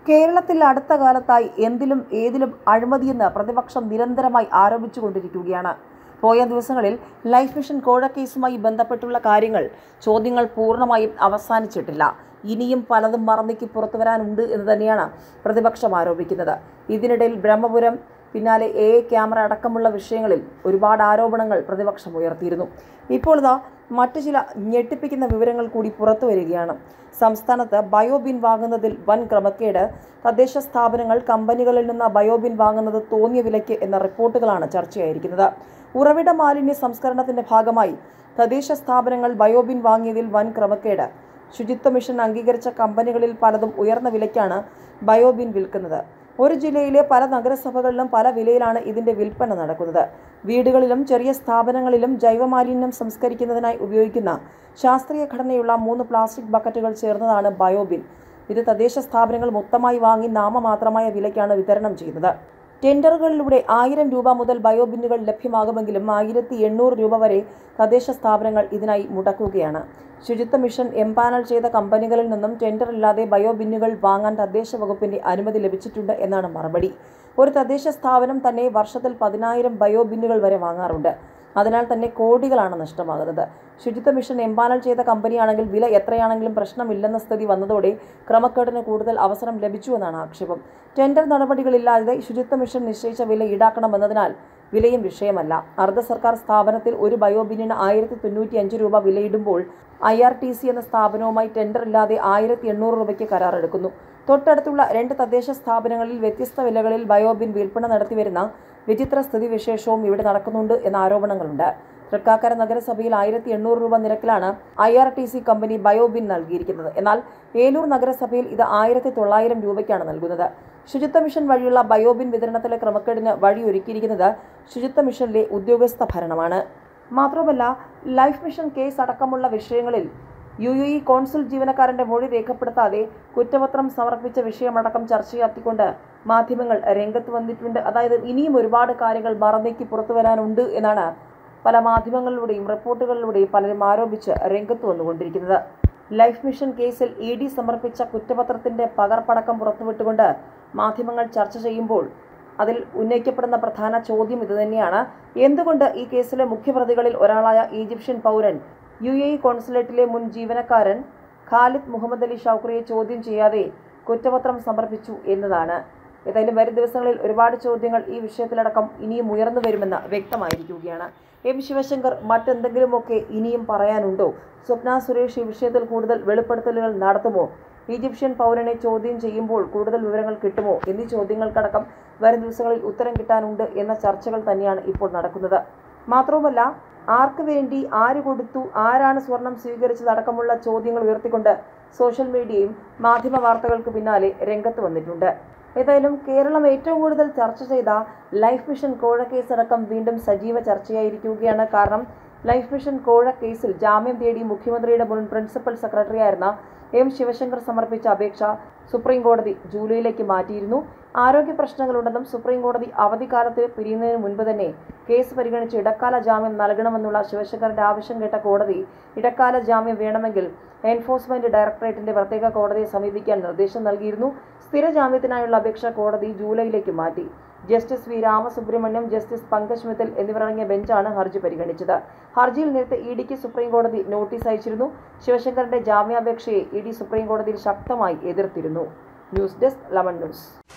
കേരളത്തിൽ അടുത്ത കാലത്തായി എന്തിലും ഏതിലും അഴിമതിയെന്ന് പ്രതിപക്ഷം നിരന്തരമായി ആരോപിച്ചുകൊണ്ടിരിക്കുകയാണ് പോയ ദിവസങ്ങളിൽ ലൈഫ് മിഷൻ കോഴക്കേസുമായി ബന്ധപ്പെട്ടുള്ള കാര്യങ്ങൾ ചോദ്യങ്ങൾ പൂർണ്ണമായും അവസാനിച്ചിട്ടില്ല ഇനിയും പലതും മറന്നിക്ക് പുറത്തു വരാനുണ്ട് എന്ന് തന്നെയാണ് പ്രതിപക്ഷം ആരോപിക്കുന്നത് ഇതിനിടയിൽ ബ്രഹ്മപുരം പിന്നാലെ എ ക്യാമറ അടക്കമുള്ള വിഷയങ്ങളിൽ ഒരുപാട് ആരോപണങ്ങൾ പ്രതിപക്ഷം ഉയർത്തിയിരുന്നു ഇപ്പോൾ ഇതാ മറ്റു ചില ഞെട്ടിപ്പിക്കുന്ന വിവരങ്ങൾ കൂടി പുറത്തു വരികയാണ് സംസ്ഥാനത്ത് ബയോബിൻ വാങ്ങുന്നതിൽ വൻ ക്രമക്കേട് തദ്ദേശ സ്ഥാപനങ്ങൾ കമ്പനികളിൽ നിന്ന് ബയോബിൻ വാങ്ങുന്നത് തോന്നിയ വിലയ്ക്ക് എന്ന റിപ്പോർട്ടുകളാണ് ചർച്ചയായിരിക്കുന്നത് ഉറവിട മാലിന്യ സംസ്കരണത്തിന്റെ ഭാഗമായി തദ്ദേശ സ്ഥാപനങ്ങൾ ബയോബിൻ വാങ്ങിയതിൽ വൻ ക്രമക്കേട് ശുചിത്വ മിഷൻ അംഗീകരിച്ച കമ്പനികളിൽ പലതും ഉയർന്ന വിലയ്ക്കാണ് ബയോബിൻ വിൽക്കുന്നത് ഒരു ജില്ലയിലെ പല നഗരസഭകളിലും പല വിലയിലാണ് ഇതിന്റെ വിൽപ്പന നടക്കുന്നത് വീടുകളിലും ചെറിയ സ്ഥാപനങ്ങളിലും ജൈവമാലിന്യം സംസ്കരിക്കുന്നതിനായി ഉപയോഗിക്കുന്ന ശാസ്ത്രീയ ഘടനയുള്ള മൂന്ന് പ്ലാസ്റ്റിക് ബക്കറ്റുകൾ ചേർന്നതാണ് ബയോബിൻ ഇത് തദ്ദേശ സ്ഥാപനങ്ങൾ മൊത്തമായി വാങ്ങി നാമമാത്രമായ വിലയ്ക്കാണ് വിതരണം ചെയ്യുന്നത് ടെൻഡറുകളിലൂടെ ആയിരം രൂപ മുതൽ ബയോബിന്നുകൾ ലഭ്യമാകുമെങ്കിലും ആയിരത്തി എണ്ണൂറ് രൂപ വരെ തദ്ദേശ സ്ഥാപനങ്ങൾ ഇതിനായി മുടക്കുകയാണ് ശുചിത്വ മിഷൻ എംപാനൽ ചെയ്ത കമ്പനികളിൽ നിന്നും ടെൻഡർ ഇല്ലാതെ ബയോബിന്നുകൾ വാങ്ങാൻ തദ്ദേശ വകുപ്പിന്റെ അനുമതി ലഭിച്ചിട്ടുണ്ട് എന്നാണ് മറുപടി ഒരു തദ്ദേശ സ്ഥാപനം തന്നെ വർഷത്തിൽ പതിനായിരം ബയോബിന്നുകൾ വരെ വാങ്ങാറുണ്ട് അതിനാൽ തന്നെ കോടികളാണ് നഷ്ടമാകുന്നത് ശുചിത്വ മിഷൻ എംപാനൽ ചെയ്ത കമ്പനിയാണെങ്കിൽ വില എത്രയാണെങ്കിലും പ്രശ്നമില്ലെന്ന സ്ഥിതി വന്നതോടെ ക്രമക്കേടിന് കൂടുതൽ അവസരം ലഭിച്ചുവെന്നാണ് ആക്ഷേപം ടെൻഡർ നടപടികളില്ലാതെ ശുചിത്വ മിഷൻ നിശ്ചയിച്ച വില ഈടാക്കണമെന്നതിനാൽ വിലയും വിഷയമല്ല അർദ്ധ സർക്കാർ സ്ഥാപനത്തിൽ ഒരു ബയോബിന്നിന് ആയിരത്തി തൊണ്ണൂറ്റി അഞ്ച് രൂപ വിലയിടുമ്പോൾ ഐ ആർ ടി സി എന്ന സ്ഥാപനവുമായി ടെൻഡർ ഇല്ലാതെ ആയിരത്തി എണ്ണൂറ് രൂപയ്ക്ക് കരാറെടുക്കുന്നു തൊട്ടടുത്തുള്ള രണ്ട് തദ്ദേശ സ്ഥാപനങ്ങളിൽ വ്യത്യസ്ത വിലകളിൽ ബയോബിൻ വിൽപ്പന നടത്തിവരുന്ന വിചിത്ര സ്ഥിതിവിശേഷവും ഇവിടെ നടക്കുന്നുണ്ട് എന്ന ആരോപണങ്ങളുണ്ട് തൃക്കാക്കര നഗരസഭയിൽ ആയിരത്തി എണ്ണൂറ് രൂപ നിരക്കിലാണ് I R T C company biobin നൽകിയിരിക്കുന്നത് എന്നാൽ ഏലൂർ നഗരസഭയിൽ ഇത് ആയിരത്തി തൊള്ളായിരം രൂപയ്ക്കാണ് നൽകുന്നത് ശുചിത്വ മിഷൻ വഴിയുള്ള ബയോബിൻ വിതരണത്തിലെ ക്രമക്കേടിന് വഴിയൊരുക്കിയിരിക്കുന്നത് ശുചിത്വ മിഷനിലെ ഉദ്യോഗസ്ഥ ഭരണമാണ് മാത്രമല്ല ലൈഫ് മിഷൻ കേസ് അടക്കമുള്ള വിഷയങ്ങളിൽ യു യു ഇ കോൺസുൽ ജീവനക്കാരന്റെ മൊഴി രേഖപ്പെടുത്താതെ കുറ്റപത്രം സമർപ്പിച്ച വിഷയമടക്കം ചർച്ചയാക്കിക്കൊണ്ട് മാധ്യമങ്ങൾ രംഗത്ത് വന്നിട്ടുണ്ട് അതായത് ഇനിയും ഒരുപാട് കാര്യങ്ങൾ മറന്നേക്ക് പുറത്തു വരാനുണ്ട് എന്നാണ് പല മാധ്യമങ്ങളിലൂടെയും റിപ്പോർട്ടുകളിലൂടെയും പലരും ആരോപിച്ച് രംഗത്ത് വന്നുകൊണ്ടിരിക്കുന്നത് ലൈഫ് മിഷൻ കേസിൽ ഇ ഡി സമർപ്പിച്ച കുറ്റപത്രത്തിന്റെ പകർപ്പടക്കം പുറത്തുവിട്ടുകൊണ്ട് മാധ്യമങ്ങൾ ചർച്ച ചെയ്യുമ്പോൾ അതിൽ ഉന്നയിക്കപ്പെടുന്ന പ്രധാന ചോദ്യം ഇതുതന്നെയാണ് എന്തുകൊണ്ട് ഈ കേസിലെ മുഖ്യപ്രതികളിൽ ഒരാളായ ഈജിപ്ഷ്യൻ പൗരൻ യു എ ഇ കോൺസുലേറ്റിലെ മുൻ ജീവനക്കാരൻ ഖാലിദ് മുഹമ്മദ് അലി ഷൗക്രിയെ ചോദ്യം ചെയ്യാതെ കുറ്റപത്രം സമർപ്പിച്ചു എന്നതാണ് ഏതായാലും വരും ദിവസങ്ങളിൽ ഒരുപാട് ചോദ്യങ്ങൾ ഈ വിഷയത്തിലടക്കം ഇനിയും ഉയർന്നു വരുമെന്ന് വ്യക്തമായിരിക്കുകയാണ് എം ശിവശങ്കർ മറ്റെന്തെങ്കിലുമൊക്കെ ഇനിയും പറയാനുണ്ടോ സ്വപ്ന സുരേഷ് ഈ വിഷയത്തിൽ കൂടുതൽ വെളിപ്പെടുത്തലുകൾ നടത്തുമോ ഈജിപ്ഷ്യൻ പൗരനെ ചോദ്യം ചെയ്യുമ്പോൾ കൂടുതൽ വിവരങ്ങൾ കിട്ടുമോ എന്നീ ചോദ്യങ്ങൾക്കടക്കം വരും ദിവസങ്ങളിൽ ഉത്തരം കിട്ടാനുണ്ട് എന്ന ചർച്ചകൾ തന്നെയാണ് ഇപ്പോൾ നടക്കുന്നത് മാത്രവുമല്ല ആർക്ക് വേണ്ടി ആര് കൊടുത്തു ആരാണ് സ്വർണം സ്വീകരിച്ചതടക്കമുള്ള ചോദ്യങ്ങൾ ഉയർത്തിക്കൊണ്ട് സോഷ്യൽ മീഡിയയും മാധ്യമ വാർത്തകൾക്ക് പിന്നാലെ രംഗത്ത് വന്നിട്ടുണ്ട് ഏതായാലും കേരളം ഏറ്റവും കൂടുതൽ ചർച്ച ചെയ്ത ലൈഫ് മിഷൻ കോഴ കേസടക്കം വീണ്ടും സജീവ ചർച്ചയായിരിക്കുകയാണ് കാരണം ലൈഫ് മിഷൻ കോഴ കേസിൽ ജാമ്യം തേടി മുഖ്യമന്ത്രിയുടെ മുൻ പ്രിൻസിപ്പൽ സെക്രട്ടറിയായിരുന്ന എം ശിവശങ്കർ സമർപ്പിച്ച അപേക്ഷ സുപ്രീം കോടതി ജൂലൈയിലേക്ക് മാറ്റിയിരുന്നു ആരോഗ്യ പ്രശ്നങ്ങളുണ്ടെന്നും സുപ്രീം കോടതി അവധിക്കാലത്ത് പിരിയുന്നതിന് മുൻപ് തന്നെ കേസ് പരിഗണിച്ച് ഇടക്കാല ജാമ്യം നൽകണമെന്നുള്ള ശിവശങ്കറിന്റെ ആവശ്യം കേട്ട കോടതി ഇടക്കാല ജാമ്യം വേണമെങ്കിൽ എൻഫോഴ്സ്മെന്റ് ഡയറക്ടറേറ്റിന്റെ പ്രത്യേക കോടതിയെ സമീപിക്കാൻ നിർദ്ദേശം നൽകിയിരുന്നു സ്ഥിര ജാമ്യത്തിനായുള്ള അപേക്ഷ കോടതി ജൂലൈയിലേക്ക് മാറ്റി justice V Ramasubramaniam justice Pankaj Mithal എന്നിവരടങ്ങിയ ബെഞ്ചാണ് ഹർജി പരിഗണിച്ചത് ഹർജിയിൽ നേരത്തെ ഇ ഡിക്ക് സുപ്രീം കോടതി നോട്ടീസ് അയച്ചിരുന്നു ശിവശങ്കറിന്റെ ജാമ്യാപേക്ഷയെ ഇ ഡി സുപ്രീം കോടതിയിൽ ശക്തമായി എതിർത്തിരുന്നു ന്യൂസ് ഡെസ്ക് ലമൺ ന്യൂസ്